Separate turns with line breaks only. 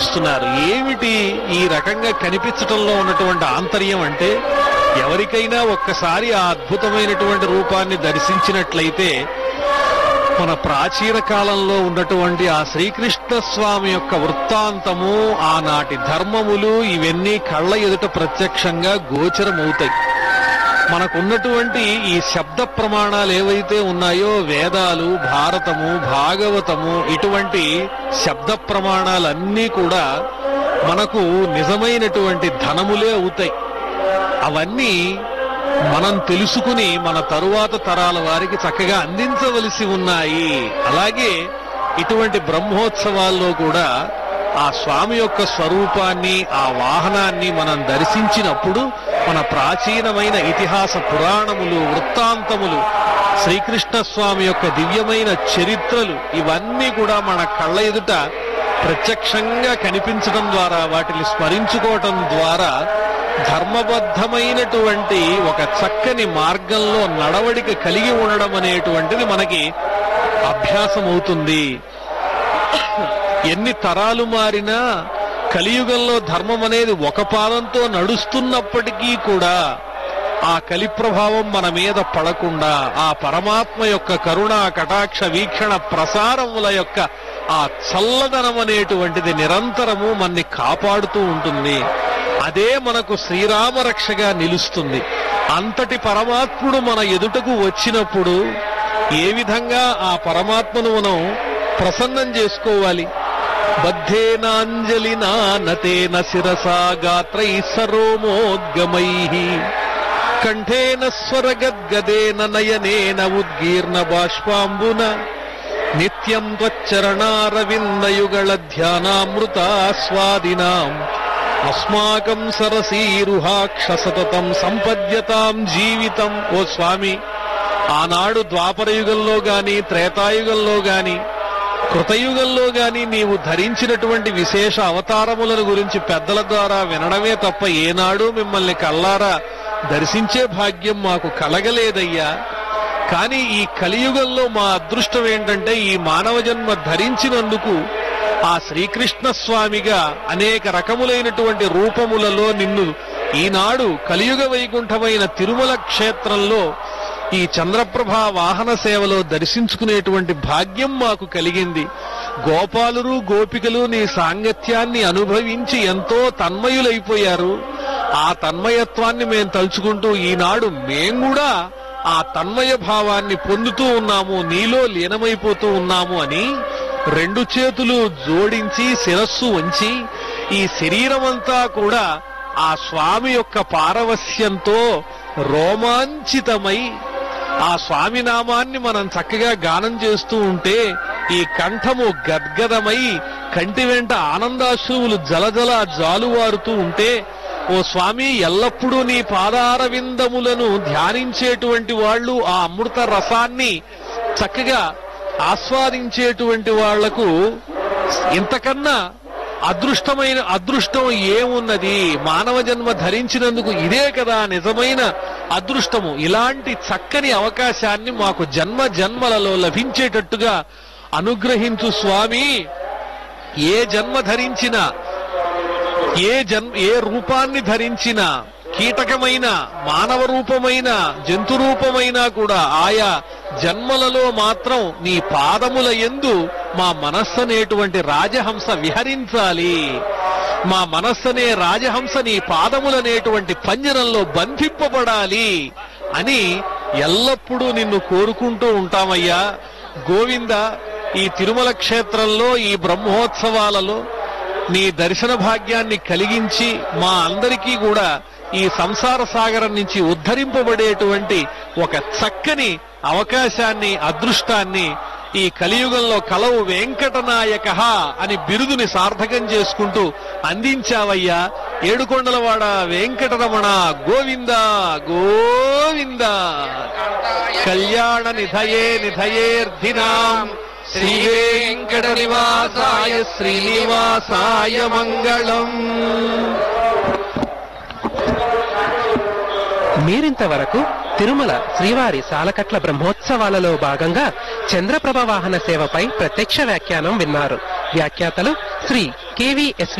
కనిపిస్తున్నారు ఏమిటి ఈ రకంగా కనిపించటంలో ఉన్నటువంటి ఆంతర్యం అంటే ఎవరికైనా ఒక్కసారి ఆ అద్భుతమైనటువంటి రూపాన్ని దర్శించినట్లయితే మన ప్రాచీన కాలంలో ఉన్నటువంటి ఆ శ్రీకృష్ణ స్వామి యొక్క వృత్తాంతము ఆనాటి ధర్మములు ఇవన్నీ కళ్ళ ఎదుట ప్రత్యక్షంగా గోచరమవుతాయి మనకున్నటువంటి ఈ శబ్ద ప్రమాణాలు ఏవైతే ఉన్నాయో వేదాలు భారతము భాగవతము ఇటువంటి శబ్ద ప్రమాణాలన్నీ కూడా మనకు నిజమైనటువంటి ధనములే అవుతాయి అవన్నీ మనం తెలుసుకుని మన తరువాత తరాల వారికి చక్కగా అందించవలసి ఉన్నాయి అలాగే ఇటువంటి బ్రహ్మోత్సవాల్లో కూడా ఆ స్వామి యొక్క స్వరూపాన్ని ఆ వాహనాన్ని మనం దర్శించినప్పుడు మన ప్రాచీనమైన ఇతిహాస పురాణములు వృత్తాంతములు శ్రీకృష్ణ స్వామి యొక్క దివ్యమైన చరిత్రలు ఇవన్నీ కూడా మన కళ్ళ ఎదుట ప్రత్యక్షంగా కనిపించడం ద్వారా వాటిని స్మరించుకోవటం ద్వారా ధర్మబద్ధమైనటువంటి ఒక చక్కని మార్గంలో నడవడిక కలిగి ఉండడం అనేటువంటిది మనకి అభ్యాసం అవుతుంది ఎన్ని తరాలు మారినా కలియుగంలో ధర్మం అనేది ఒక పాదంతో నడుస్తున్నప్పటికీ కూడా ఆ కలి ప్రభావం మన మీద పడకుండా ఆ పరమాత్మ యొక్క కరుణ కటాక్ష వీక్షణ ప్రసారముల యొక్క ఆ చల్లదనం అనేటువంటిది నిరంతరము మన్ని కాపాడుతూ ఉంటుంది అదే మనకు శ్రీరామ రక్షగా నిలుస్తుంది అంతటి పరమాత్ముడు మన ఎదుటకు వచ్చినప్పుడు ఏ విధంగా ఆ పరమాత్మను మనం ప్రసన్నం చేసుకోవాలి బద్ధేనాంజలినా నతేన శిరసా గాత్రై సరోమోద్గమై కంఠేన స్వరగద్గదేన నయనేన ఉద్గీర్ణ బాష్పాంబున నిత్యం త్వచ్చరణారవిందయుగళ ధ్యానామృతాస్వాదినాం అస్మాకం సరసీరుహాక్ష సతతం సంపద్యతాం జీవితం ఓ స్వామి ఆనాడు ద్వాపరయుగంలో గాని త్రేతాయుగంలో గాని కృతయుగంలో గాని నీవు ధరించినటువంటి విశేష అవతారములను గురించి పెద్దల ద్వారా వినడమే తప్ప ఏనాడు మిమ్మల్ని కల్లారా దర్శించే భాగ్యం మాకు కలగలేదయ్యా కానీ ఈ కలియుగంలో మా అదృష్టం ఏంటంటే ఈ మానవ జన్మ ధరించినందుకు ఆ శ్రీకృష్ణ స్వామిగా అనేక రకములైనటువంటి రూపములలో నిన్ను ఈనాడు కలియుగ వైకుంఠమైన తిరుమల క్షేత్రంలో ఈ చంద్రప్రభ వాహన సేవలో దర్శించుకునేటువంటి భాగ్యం మాకు కలిగింది గోపాలురు గోపికలు నీ సాంగత్యాన్ని అనుభవించి ఎంతో తన్మయులైపోయారు ఆ తన్మయత్వాన్ని మేం తలుచుకుంటూ ఈనాడు మేం కూడా ఆ తన్మయ భావాన్ని పొందుతూ ఉన్నాము నీలో లీనమైపోతూ ఉన్నాము అని రెండు చేతులు జోడించి శిరస్సు వంచి ఈ శరీరమంతా కూడా ఆ స్వామి యొక్క పారవస్యంతో రోమాంచితమై ఆ స్వామి నామాన్ని మనం చక్కగా గానం చేస్తూ ఉంటే ఈ కంఠము గద్గదమై కంటి వెంట ఆనందాశ్రువులు జలజల జాలువారుతూ ఉంటే ఓ స్వామి ఎల్లప్పుడూ నీ పాదార విందములను ధ్యానించేటువంటి వాళ్ళు ఆ అమృత రసాన్ని చక్కగా ఆస్వాదించేటువంటి వాళ్లకు ఇంతకన్నా అదృష్టమైన అదృష్టం ఏమున్నది మానవ జన్మ ధరించినందుకు ఇదే కదా నిజమైన అదృష్టము ఇలాంటి చక్కని అవకాశాన్ని మాకు జన్మ జన్మలలో లభించేటట్టుగా అనుగ్రహించు స్వామి ఏ జన్మ ధరించినా ఏ జన్ ఏ రూపాన్ని ధరించిన కీటకమైన మానవ రూపమైన జంతు రూపమైనా కూడా ఆయా జన్మలలో మాత్రం నీ పాదముల ఎందు మా మనస్సు అనేటువంటి రాజహంస విహరించాలి మా మనస్సనే రాజహంస నీ పాదములనేటువంటి పంజరంలో బంధింపబడాలి అని ఎల్లప్పుడూ నిన్ను కోరుకుంటూ ఉంటామయ్యా గోవింద ఈ తిరుమల క్షేత్రంలో ఈ బ్రహ్మోత్సవాలలో నీ దర్శన భాగ్యాన్ని కలిగించి మా అందరికీ కూడా ఈ సంసార సాగరం నుంచి ఉద్ధరింపబడేటువంటి ఒక చక్కని అవకాశాన్ని అదృష్టాన్ని ఈ కలియుగంలో కలవు వెంకటనాయక అని బిరుదుని సార్థకం చేసుకుంటూ అందించావయ్యా ఏడుకొండలవాడ వెంకటరమణ గోవింద గోవింద కళ్యాణ నిధయే నిధయేర్ధినాం శ్రీ వెంకట నివాసాయ శ్రీనివాసాయ మంగళం
మీరింతవరకు తిరుమల శ్రీవారి సాలకట్ల బ్రహ్మోత్సవాలలో భాగంగా చంద్రప్రభ వాహన సేవపై ప్రత్యక్ష వ్యాఖ్యానం విన్నారు వ్యాఖ్యాతలు శ్రీ కెవిఎస్